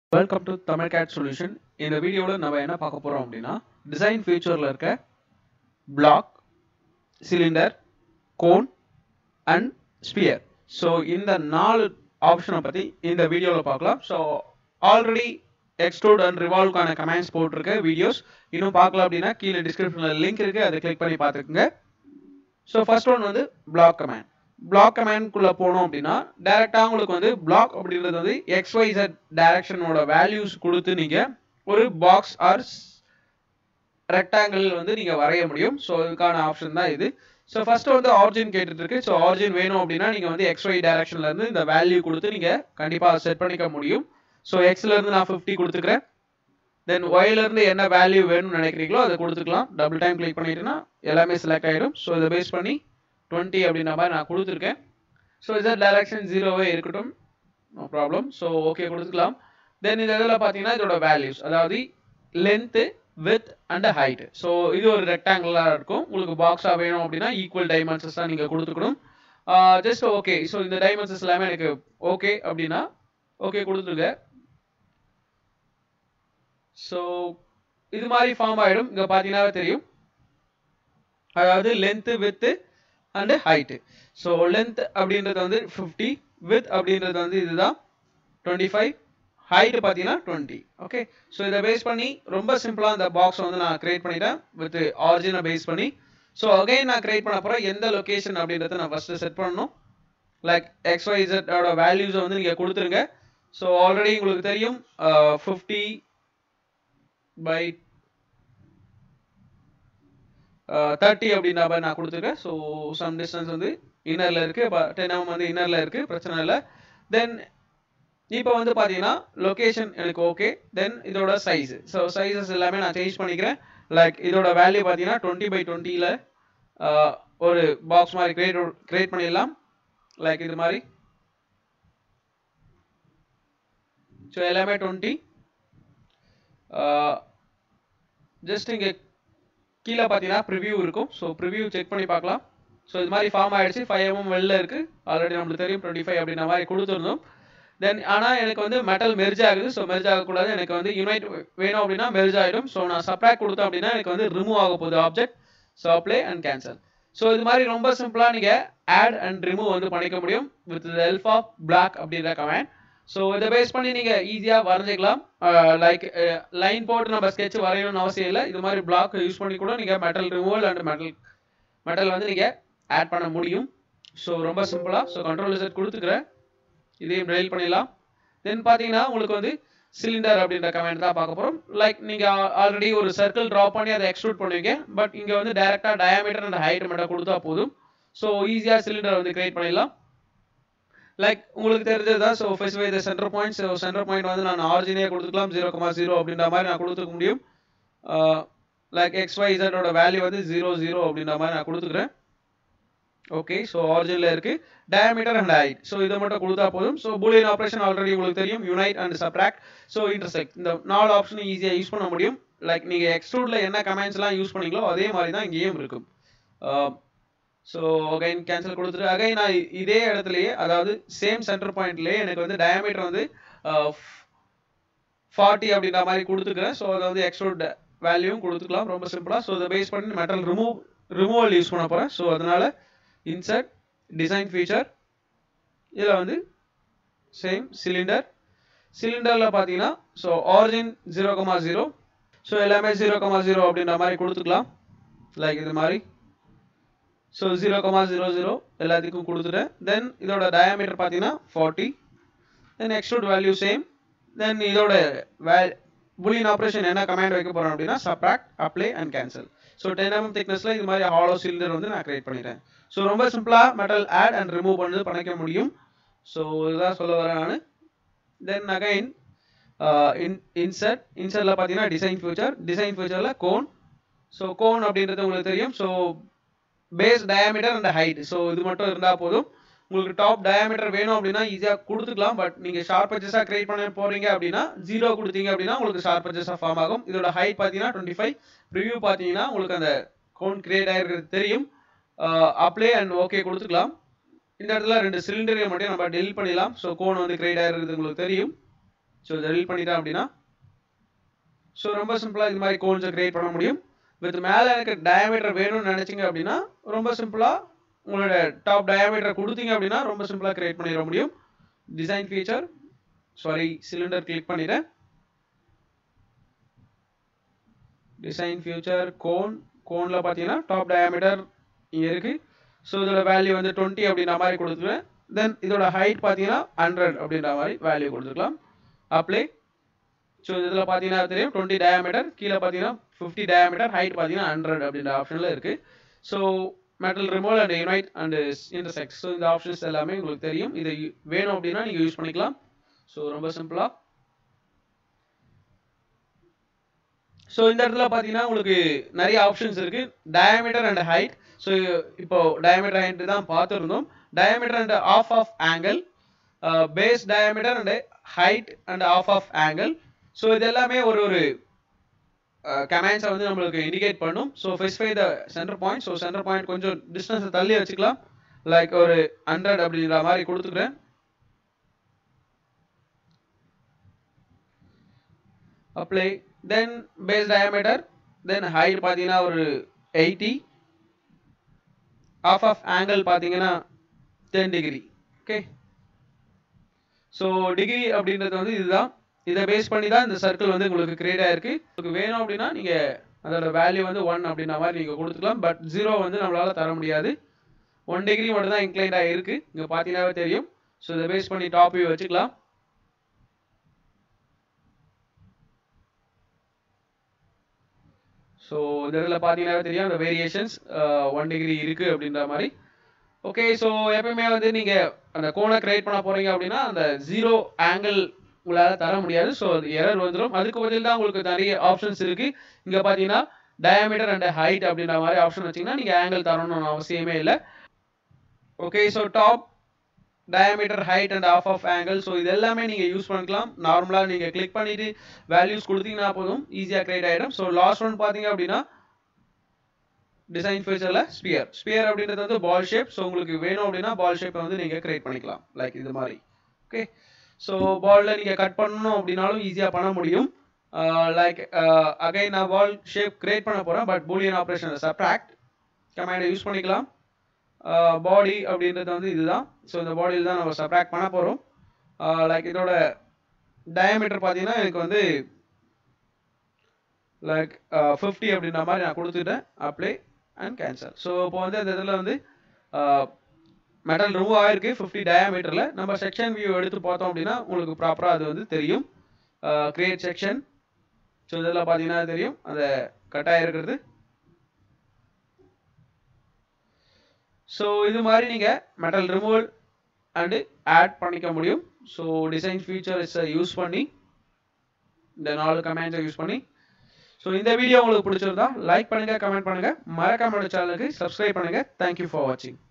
welcome to Tamil CAD solution இந்த வீடியோவில் நம்ம என்ன பார்க்க போகிறோம் அப்படின்னா டிசைன் ஃபியூச்சரில் இருக்க block cylinder cone and sphere so இந்த நாலு ஆப்ஷனை பற்றி இந்த வீடியோவில் பார்க்கலாம் ஸோ ஆல்ரெடி எக்ஸ்ட்ரூட் அண்ட் ரிவால்வ்க்கான கமெண்ட்ஸ் போட்டிருக்க வீடியோஸ் இன்னும் பார்க்கல அப்படின்னா கீழே டிஸ்கிரிப்ஷனில் லிங்க் இருக்குது அதை கிளிக் பண்ணி பார்த்துக்குங்க ஸோ ஃபர்ஸ்ட் ஒன் வந்து பிளாக் கமெண்ட் பிளாக் கமெண்ட்குள்ளே போனோம் அப்படின்னா டேரெக்டாக உங்களுக்கு வந்து பிளாக் அப்படின்றது வந்து எக்ஸ்ஒய்சட் டைரக்ஷனோட வேல்யூஸ் கொடுத்து நீங்கள் ஒரு பாக்ஸ் ஆர் ரெக்டாங்கிள் வந்து நீங்கள் வரைய முடியும் ஸோ இதுக்கான ஆப்ஷன் தான் இது ஸோ ஃபர்ஸ்ட் வந்து ஆரிஜின் கேட்டுட்டு இருக்கு ஸோ ஆரிஜின் வேணும் அப்படின்னா நீங்கள் வந்து எக்ஸ்ஒய் டைரக்ஷன்ல இருந்து இந்த வேல்யூ கொடுத்து நீங்கள் கண்டிப்பாக செட் பண்ணிக்க முடியும் ஸோ எக்ஸ்ல இருந்து நான் ஃபிஃப்டி கொடுத்துக்கிறேன் தென் ஒய்ல இருந்து என்ன வேல்யூ வேணும்னு நினைக்கிறீங்களோ அதை கொடுத்துக்கலாம் டபுள் டைம் கிளிக் பண்ணிட்டுனா எல்லாமே செலக்ட் ஆயிடும் ஸோ இதை பேஸ் பண்ணி டுவெண்ட்டி அப்படின்ற மாதிரி நான் கொடுத்துருக்கேன் ஸோ இசட் டைரக்ஷன் ஜீரோவே இருக்கட்டும் நோ ப்ராப்ளம் ஸோ ஓகே கொடுத்துக்கலாம் தென் இந்த இதில் பார்த்தீங்கன்னா இதோட வேல்யூஸ் அதாவது length width and height so இது ஒரு ரெக்டாங்குலராக இருக்கும் உங்களுக்கு பாக்ஸாக வேணும் அப்படின்னா ஈக்குவல் டைமென்ஷன்ஸ் தான் நீங்கள் கொடுத்துக்கணும் ஜஸ்ட் ஓகே ஸோ இந்த டைமென்ஷன்ஸ் எல்லாமே எனக்கு ஓகே அப்படின்னா ஓகே கொடுத்துருங்க ஸோ இது மாதிரி ஃபார்ம் ஆகிடும் இங்கே பார்த்தீங்கன்னா தெரியும் அதாவது length width and height so length அப்படின்றது வந்து ஃபிஃப்டி வித் அப்படின்றது வந்து இதுதான் டுவெண்ட்டி ஃபைவ் ஹைட்டு பார்த்தீங்கன்னா டுவெண்ட்டி ஓகே ஸோ இதை பேஸ் பண்ணி ரொம்ப சிம்பிளாக இந்த பாக்ஸ் வந்து நான் கிரியேட் பண்ணிட்டேன் வித் ஆரிஜினை பேஸ் பண்ணி ஸோ அகைன் நான் கிரியேட் பண்ண போகிறேன் எந்த லொக்கேஷன் அப்படின்றத நான் ஃபஸ்ட்டு செட் பண்ணணும் லைக் எக்ஸ்ஒய்சட்டோட வேல்யூஸை வந்து நீங்கள் கொடுத்துருங்க ஸோ ஆல்ரெடி உங்களுக்கு தெரியும் ஃபிஃப்டி பை தேர்ட்டி அப்படின்ற மாதிரி நான் கொடுத்துருக்கேன் ஸோ சம் டிஸ்டன்ஸ் வந்து இன்னரில் இருக்குது டென் எம் வந்து இன்னரில் இருக்குது பிரச்சனை இல்லை தென் இப்போ வந்து பார்த்தீங்கன்னா லொக்கேஷன் எனக்கு ஓகே தென் இதோட சைஸ் ஸோ சைஸஸ் எல்லாமே நான் சேஞ்ச் பண்ணிக்கிறேன் லைக் இதோட வேல்யூ பார்த்தீங்கன்னா டுவெண்ட்டி பை டுவெண்ட்டியில் ஒரு பாக்ஸ் மாதிரி கிரியேட் கிரியேட் பண்ணிடலாம் லைக் இது மாதிரி ஸோ எல்லாமே டுவெண்ட்டி ஜஸ்ட் இங்கே கீழே பார்த்தீங்கன்னா ப்ரிவியூ இருக்கும் ஸோ ப்ரிவியூ செக் பண்ணி பார்க்கலாம் ஸோ இது மாதிரி ஃபார்ம் ஆகிடுச்சு ஃபைவ் எம்எம் வெளில இருக்குது ஆல்ரெடி நம்மளுக்கு தெரியும் டுவெண்ட்டி ஃபைவ் அப்படின்ற மாதிரி கொடுத்துருந்தோம் தென் ஆனால் எனக்கு வந்து மெட்டல் மெர்ஜ் ஆகுது ஸோ மெர்ஜ் ஆகக்கூடாது எனக்கு வந்து யுனைட் வேணும் அப்படின்னா மெர்ஜ் ஆகிடும் ஸோ நான் சப்ராக்ட் கொடுத்தேன் அப்படின்னா எனக்கு வந்து ரிமூவ் ஆக போகுது object so apply and cancel so இது மாதிரி ரொம்ப சிம்பிளாக நீங்கள் ஆட் அண்ட் ரிமூவ் வந்து பண்ணிக்க முடியும் வித் ஹெல்ப் ஆஃப் பிளாக் அப்படின்ற கமெண்ட் ஸோ இதை பேஸ் பண்ணி நீங்கள் ஈஸியாக வரைஞ்சிக்கலாம் லைக் லைன் போட்டு நம்ம ஸ்கெட்ச் வரையணும்னு அவசியம் இல்லை இது மாதிரி பிளாக் யூஸ் பண்ணி கூட நீங்கள் metal removal and metal metal வந்து நீங்கள் ஆட் பண்ண முடியும் ஸோ ரொம்ப சிம்பிளாக ஸோ கண்ட்ரோல் ரிசல்ட் கொடுத்துக்கிறேன் இதையும் டெலிட் பண்ணிடலாம் தென் பார்த்தீங்கன்னா உங்களுக்கு வந்து சிலிண்டர் அப்படின்ற கமெண்ட் தான் பார்க்க போகிறோம் லைக் நீங்கள் ஆல்ரெடி ஒரு சர்க்கிள் ட்ரா பண்ணி அதை எக்ஸ்ட்ரூட் பண்ணுவீங்க பட் இங்கே வந்து டைரெக்டாக டயாமீட்டர் அண்ட் ஹைட் மட்டும் கொடுத்தா போதும் ஸோ ஈஸியாக சிலிண்டர் வந்து கிரியேட் பண்ணிடலாம் லைக் உங்களுக்கு தெரிஞ்சது தான் so festival the center point so center point வந்து நான் ஆரிஜினே கொடுத்துக்கலாம் ஜீரோ கமா ஜீரோ அப்படின்ற மாதிரி நான் கொடுத்துக்க முடியும் லைக் எக்ஸ் ஒய் இசட்டோட வேல்யூ வந்து ஜீரோ ஜீரோ அப்படின்ற மாதிரி நான் கொடுத்துக்கிறேன் ஓகே ஸோ ஆரிஜினில் இருக்குது டயாமீட்டர் அண்ட் ஹைட் ஸோ இதை மட்டும் கொடுத்தா போதும் ஸோ பூலியன் ஆப்ரேஷன் ஆல்ரெடி உங்களுக்கு தெரியும் unite and subtract so intersect இந்த நாலு ஆப்ஷனும் ஈஸியாக யூஸ் பண்ண முடியும் லைக் நீங்கள் எக்ஸ்ட்ரூடில் என்ன கமெண்ட்ஸ்லாம் யூஸ் பண்ணீங்களோ அதே மாதிரி தான் இங்கேயும் இருக்கும் ஸோ அகைன் கேன்சல் கொடுத்துட்டு அகைன் நான் இதே இடத்துலையே அதாவது சேம் சென்டர் பாயிண்ட்லேயே எனக்கு வந்து டயாமீட்டர் வந்து ஃபார்ட்டி அப்படின்ற மாதிரி கொடுத்துக்கிறேன் ஸோ அதை வந்து எக்ஸ்ட்ரூட் வேல்யூவும் கொடுத்துக்கலாம் ரொம்ப சிம்பிளாக ஸோ இதை பேஸ் பண்ணி மெட்டல் ரிமூவ் ரிமூவல் யூஸ் பண்ண போகிறேன் ஸோ அதனால இன்சர்ட் டிசைன் ஃபீச்சர் இதில் வந்து சேம் சிலிண்டர் சிலிண்டரில் பார்த்தீங்கன்னா so origin zero comma zero so எல்லாமே ஜீரோ கமா ஜீரோ அப்படின்ற மாதிரி கொடுத்துக்கலாம் லைக் இது மாதிரி so zero comma zero zero எல்லாத்துக்கும் கொடுத்துட்டேன் தென் இதோட டயாமீட்டர் பார்த்தீங்கன்னா forty then extrude value same then இதோட வே புலியன் ஆப்ரேஷன் என்ன கமாண்ட் வைக்க போகிறோம் அப்படின்னா subtract apply and cancel so ten mm திக்னஸில் இது மாதிரி ஹாலோ சிலிண்டர் வந்து நான் கிரியேட் பண்ணிட்டேன் ஸோ ரொம்ப சிம்பிளாக மெட்டல் ஆட் அண்ட் ரிமூவ் பண்ணது பண்ணிக்க முடியும் ஸோ இதுதான் சொல்ல வரேன் நான் தென் அகைன் இன் இன்சர்ட் இன்சர்ட்டில் பார்த்தீங்கன்னா டிசைன் ஃபியூச்சர் டிசைன் ஃபியூச்சரில் கோன் ஸோ கோன் அப்படின்றது உங்களுக்கு தெரியும் so base diameter and height so இது மட்டும் இருந்தால் போதும் உங்களுக்கு டாப் டயாமீட்டர் வேணும் அப்படின்னா ஈஸியாக கொடுத்துக்கலாம் பட் நீங்கள் ஷார்ப் பர்ச்சஸாக கிரியேட் பண்ண போகிறீங்க அப்படின்னா ஜீரோ கொடுத்தீங்க அப்படின்னா உங்களுக்கு ஷார்ப் பர்ச்சஸாக ஃபார்ம் ஆகும் இதோட ஹைட் பார்த்தீங்கன்னா டுவெண்ட்டி ஃபைவ் ரிவ்யூ பார்த்தீங்கன்னா உங்களுக்கு அந்த கோன் கிரியேட் ஆகிருக்கிறது தெரியும் அப்ளை அண்ட் ஓகே கொடுத்துக்கலாம் இந்த இடத்துல ரெண்டு சிலிண்டரை மட்டும் நம்ம டெலிட் பண்ணிடலாம் ஸோ கோன் வந்து கிரியேட் ஆகிருக்கிறது உங்களுக்கு தெரியும் ஸோ இதை delete பண்ணிட்டேன் அப்படின்னா ஸோ ரொம்ப சிம்பிளாக இது மாதிரி கோன்ஸை கிரியேட் பண்ண முடியும் வித் மேலே எனக்கு டயாமீட்டர் வேணும்னு நினச்சிங்க அப்படின்னா ரொம்ப சிம்பிளாக உங்களோட டாப் டயாமீட்டர் கொடுத்தீங்க அப்படின்னா ரொம்ப சிம்பிளாக கிரியேட் பண்ணிட முடியும் design feature sorry cylinder click பண்ணிடுறேன் டிசைன் ஃபியூச்சர் கோன் கோனில் பார்த்தீங்கன்னா டாப் டயாமீட்டர் இங்கே இருக்குது ஸோ இதோட வேல்யூ வந்து டுவெண்ட்டி அப்படின்ற மாதிரி கொடுத்துருவேன் தென் இதோட ஹைட் பார்த்தீங்கன்னா ஹண்ட்ரட் அப்படின்ற மாதிரி வேல்யூ கொடுத்துக்கலாம் அப்ளை ஸோ இதில் பார்த்தீங்கன்னா தெரியும் டுவெண்ட்டி டயாமீட்டர் கீழே பார்த்தீங்கன்னா ஃபிஃப்டி டயாமீட்டர் ஹைட் பார்த்தீங்கன்னா ஹண்ட்ரட் அப்படின்ற ஆப்ஷனில் இருக்குது so metal removal and unite and intersect so இந்த ஆப்ஷன்ஸ் எல்லாமே உங்களுக்கு தெரியும் இது வேணும் அப்படின்னா நீங்கள் யூஸ் பண்ணிக்கலாம் ஸோ ரொம்ப சிம்பிளாக ஸோ இந்த இடத்துல பார்த்தீங்கன்னா உங்களுக்கு நிறைய ஆப்ஷன்ஸ் இருக்கு டயாமீட்டர் அண்ட் ஹைட் ஸோ இப்போ டயாமீட்டர் ஹைட் தான் பார்த்துருந்தோம் diameter and half half angle base diameter and height and half half angle so இது எல்லாமே ஒரு ஒரு கமெண்ட்ஸை வந்து நம்மளுக்கு இண்டிகேட் பண்ணும் so specify the center point so center point கொஞ்சம் டிஸ்டன்ஸை தள்ளி வச்சுக்கலாம் லைக் ஒரு ஹண்ட்ரட் அப்படின்ற மாதிரி கொடுத்துக்கிறேன் apply then base diameter then height பார்த்தீங்கன்னா ஒரு எயிட்டி ஆஃப் ஆஃப் ஆங்கிள் பார்த்தீங்கன்னா ten degree okay so degree அப்படின்றது வந்து இதுதான் இதை பேஸ் பண்ணி தான் இந்த சர்க்கிள் வந்து உங்களுக்கு கிரியேட் ஆயிருக்கு உங்களுக்கு வேணும் அப்படின்னா நீங்கள் அதோட வேல்யூ வந்து ஒன் அப்படின்ற மாதிரி நீங்கள் கொடுத்துக்கலாம் பட் ஜீரோ வந்து நம்மளால தர முடியாது ஒன் டிகிரி மட்டும் தான் இன்க்ளைண்ட் ஆகிருக்கு இங்கே பார்த்தீங்கன்னாவே தெரியும் ஸோ இதை பேஸ் பண்ணி டாப் வியூ வச்சுக்கலாம் ஸோ இந்த இடத்துல பார்த்தீங்கன்னா தெரியும் அந்த வேரியேஷன்ஸ் ஒன் டிகிரி இருக்குது அப்படின்ற மாதிரி ஓகே ஸோ எப்பயுமே வந்து நீங்கள் அந்த கோனை கிரியேட் பண்ண போகிறீங்க அப்படின்னா அந்த ஜீரோ ஆங்கிள் உங்களால் தர முடியாது ஸோ அது எரர் வந்துடும் அதுக்கு பதில் தான் உங்களுக்கு நிறைய ஆப்ஷன்ஸ் இருக்குது இங்கே பார்த்தீங்கன்னா டயாமீட்டர் அண்ட் ஹைட் அப்படின்ற மாதிரி ஆப்ஷன் வச்சிங்கன்னா நீங்கள் ஆங்கிள் தரணும்னு அவசியமே இல்லை okay so top diameter height and half half angle so இது எல்லாமே நீங்கள் யூஸ் பண்ணிக்கலாம் நார்மலாக நீங்கள் கிளிக் பண்ணிவிட்டு வேல்யூஸ் கொடுத்தீங்கன்னா போதும் ஈஸியாக கிரியேட் ஆகிடும் ஸோ லாஸ்ட் ஒன் பார்த்தீங்க அப்படின்னா டிசைன் ஃபீச்சரில் ஸ்பியர் ஸ்பியர் அப்படின்றது வந்து பால் ஷேப் ஸோ உங்களுக்கு வேணும் அப்படின்னா பால் ஷேப்பை வந்து நீங்கள் கிரியேட் பண்ணிக்கலாம் லைக் இது மாதிரி ஓகே ஸோ பாலில் நீங்கள் கட் பண்ணணும் அப்படின்னாலும் ஈஸியாக பண்ண முடியும் லைக் அகைன் நான் பால் ஷேப் கிரியேட் பண்ண போகிறேன் பட் பூலியன் ஆப்ரேஷன் சப்ராக்ட் கமாண்டை யூஸ் பண்ணிக்கலாம் பாடி அப்படின்றது வந்து இதுதான் ஸோ இந்த பாடியில் தான் நம்ம சப்ராக்ட் பண்ண போகிறோம் லைக் இதோட டயாமீட்டர் பார்த்தீங்கன்னா எனக்கு வந்து லைக் ஃபிஃப்டி அப்படின்ற மாதிரி நான் கொடுத்துட்டேன் அப்ளை அண்ட் கேன்சல் ஸோ இப்போ வந்து அந்த இதில் வந்து மெட்டல் ரிமூவ் ஆயிருக்கு ஃபிஃப்டி டயாமீட்டரில் நம்ம செக்ஷன் வியூ எடுத்து பார்த்தோம் அப்படின்னா உங்களுக்கு ப்ராப்பராக அது வந்து தெரியும் கிரியேட் செக்ஷன் ஸோ இதெல்லாம் பார்த்தீங்கன்னா தெரியும் அந்த கட்டாக இருக்கிறது ஸோ இது மாதிரி நீங்கள் மெட்டல் ரிமூவல் அண்டு ஆட் பண்ணிக்க முடியும் ஸோ டிசைன் ஃபீச்சர்ஸை யூஸ் பண்ணி இந்த நாலு கமெண்ட்ஸை யூஸ் பண்ணி ஸோ இந்த வீடியோ உங்களுக்கு பிடிச்சிருந்தா லைக் பண்ணுங்கள் கமெண்ட் பண்ணுங்கள் மறக்காம சேனலுக்கு சப்ஸ்கிரைப் பண்ணுங்கள் தேங்க்யூ ஃபார் வாட்சிங்